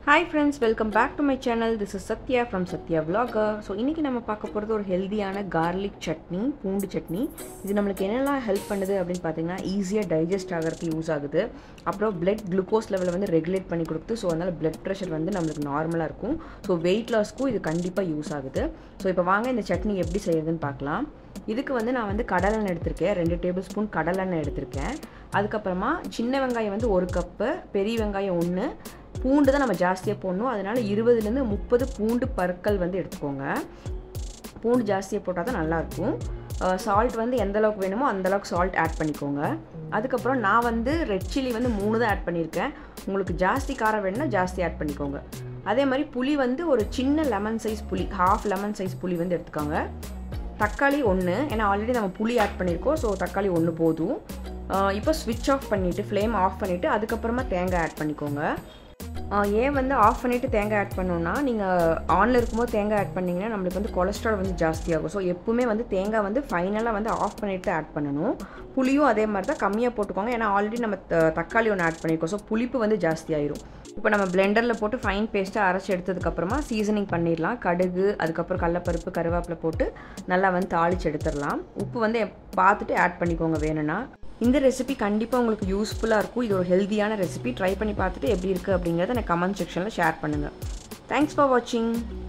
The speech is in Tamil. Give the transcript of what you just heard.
hi friends welcome back to my channel this is Sathya from Sathya vlogger so இன்றைக்கி நம்ம பார்க்க போகிறது ஒரு ஹெல்தியான கார்லிக் சட்னி பூண்டு சட்னி இது நம்மளுக்கு என்னெல்லாம் ஹெல்ப் பண்ணுது அப்படின்னு பார்த்தீங்கன்னா ஈஸியாக டைஜஸ்ட் ஆகிறதுக்கு யூஸ் ஆகுது அப்புறம் பிளட் குளுக்கோஸ் லெவலை வந்து ரெகுலேட் பண்ணி கொடுத்து ஸோ அதனால் பிளட் ப்ரெஷர் வந்து நம்மளுக்கு நார்மலாக இருக்கும் ஸோ வெயிட் லாஸ்க்கும் இது கண்டிப்பாக யூஸ் ஆகுது ஸோ இப்போ வாங்க இந்த சட்னி எப்படி செய்யுதுன்னு பார்க்கலாம் இதுக்கு வந்து நான் வந்து கடலெண்ணெய் எடுத்திருக்கேன் ரெண்டு டேபிள் ஸ்பூன் கடலெண்ணெய் எடுத்திருக்கேன் அதுக்கப்புறமா சின்ன வெங்காயம் வந்து ஒரு கப்பு பெரிய வெங்காயம் ஒன்று பூண்டு தான் நம்ம ஜாஸ்தியாக போடணும் அதனால் இருபதுலேருந்து முப்பது பூண்டு பற்கள் வந்து எடுத்துக்கோங்க பூண்டு ஜாஸ்தியாக போட்டால் தான் நல்லாயிருக்கும் சால்ட் வந்து எந்த அளவுக்கு வேணுமோ அந்தளவுக்கு சால்ட் ஆட் பண்ணிக்கோங்க அதுக்கப்புறம் நான் வந்து ரெட் சில்லி வந்து மூணு தான் ஆட் பண்ணியிருக்கேன் உங்களுக்கு ஜாஸ்தி காரம் வேணும்னா ஜாஸ்தி ஆட் பண்ணிக்கோங்க அதே மாதிரி புளி வந்து ஒரு சின்ன லெமன் சைஸ் புளி ஹாஃப் லெமன் சைஸ் புளி வந்து எடுத்துக்கோங்க தக்காளி ஒன்று ஏன்னா ஆல்ரெடி நம்ம புளி ஆட் பண்ணியிருக்கோம் ஸோ தக்காளி ஒன்று போதும் இப்போ ஸ்விட்ச் ஆஃப் பண்ணிவிட்டு ஃப்ளேம் ஆஃப் பண்ணிவிட்டு அதுக்கப்புறமா தேங்காய் ஆட் பண்ணிக்கோங்க ஏன் வந்து ஆஃப் பண்ணிவிட்டு தேங்காய் ஆட் பண்ணோன்னா நீங்கள் ஆனில் இருக்கும்போது தேங்காய் ஆட் பண்ணிங்கன்னா நம்மளுக்கு வந்து கொலஸ்ட்ரால் வந்து ஜாஸ்தியாகும் ஸோ எப்பவுமே வந்து தேங்காய் வந்து ஃபைனலாக வந்து ஆஃப் பண்ணிவிட்டு ஆட் பண்ணணும் புளியும் அதே மாதிரி தான் கம்மியாக போட்டுக்கோங்க ஏன்னா ஆல்ரெடி நம்ம தக்காளி ஒன்று ஆட் பண்ணியிருக்கோம் ஸோ புளிப்பு வந்து ஜாஸ்தியாயிரும் இப்போ நம்ம பிளெண்டரில் போட்டு ஃபைன் பேஸ்ட்டாக அரைச்சி எடுத்ததுக்கப்புறமா சீசனிங் பண்ணிடலாம் கடுகு அதுக்கப்புறம் கடலப்பருப்பு கருவேப்பிலை போட்டு நல்லா வந்து தாளித்து எடுத்துடலாம் உப்பு வந்து பார்த்துட்டு ஆட் பண்ணிக்கோங்க வேணும்னா இந்த ரெசிபி கண்டிப்பாக உங்களுக்கு யூஸ்ஃபுல்லாக இருக்கும் இது ஒரு ஹெல்த்தியான ரெசிபி ட்ரை பண்ணி பார்த்துட்டு எப்படி இருக்குது அப்படிங்கிறத எனக்கு கமெண்ட் செக்ஷனில் ஷேர் பண்ணுங்கள் தேங்க்ஸ் ஃபார் வாட்சிங்